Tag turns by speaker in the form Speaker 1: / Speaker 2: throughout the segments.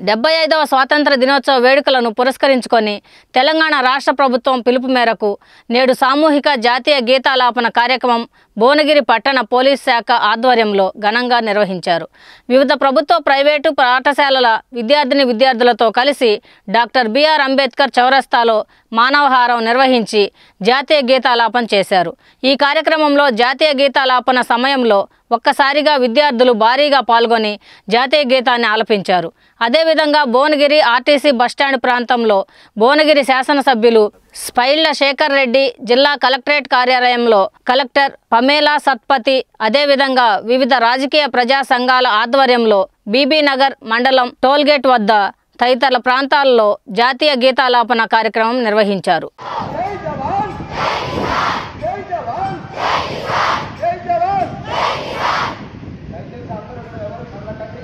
Speaker 1: డెబ్బై ఐదవ స్వాతంత్ర దినోత్సవ వేడుకలను పురస్కరించుకొని తెలంగాణ రాష్ట్ర ప్రభుత్వం పిలుపు మేరకు నేడు సామూహిక జాతీయ గీతాలాపన కార్యక్రమం భువనగిరి పట్టణ పోలీస్ శాఖ ఆధ్వర్యంలో ఘనంగా నిర్వహించారు వివిధ ప్రభుత్వ ప్రైవేటు పాఠశాలల విద్యార్థిని విద్యార్థులతో కలిసి డాక్టర్ బిఆర్ అంబేద్కర్ చౌరస్తాలో మానవహారం నిర్వహించి జాతీయ గీతాలాపన చేశారు ఈ కార్యక్రమంలో జాతీయ గీతాలాపన సమయంలో ఒక్కసారిగా విద్యార్థులు భారీగా పాల్గొని జాతీయ గీతాన్ని ఆలపించారు అదేవిధంగా భువనగిరి ఆర్టీసీ బస్టాండ్ ప్రాంతంలో భువనగిరి శాసనసభ్యులు స్పైళ్ల శేఖర్ రెడ్డి జిల్లా కలెక్టరేట్ కార్యాలయంలో కలెక్టర్ పమేలా సత్పతి అదేవిధంగా వివిధ రాజకీయ ప్రజా సంఘాల ఆధ్వర్యంలో బీబీ నగర్ మండలం టోల్గేట్ వద్ద తదితర ప్రాంతాల్లో జాతీయ గీతాలాపన కార్యక్రమం నిర్వహించారు
Speaker 2: జై జవాన్ జై జవాన్ జై జవాన్ దయచేసి అందరూ కూడా ఎవరు కళ్ళకండి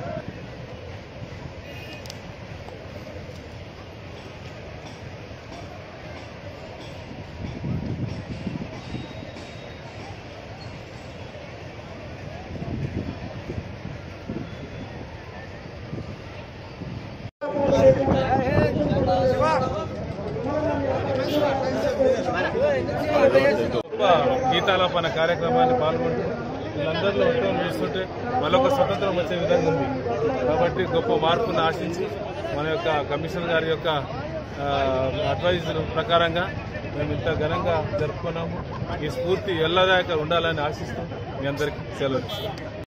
Speaker 3: గొప్ప గీతాలాపన కార్యక్రమాన్ని పాల్గొంటూ వీళ్ళందరిలో ఉద్యమం చేస్తుంటే మరొక స్వతంత్రం వచ్చే విధంగా ఉంది కాబట్టి గొప్ప మార్పును ఆశించి మన యొక్క కమిషనర్ గారి యొక్క అడ్వైజ్ ప్రకారంగా మేము ఇంత ఘనంగా జరుపుకున్నాము ఈ స్ఫూర్తి ఎల్లదాకా ఉండాలని ఆశిస్తూ మీ అందరికీ సెలవు ఇస్తున్నాం.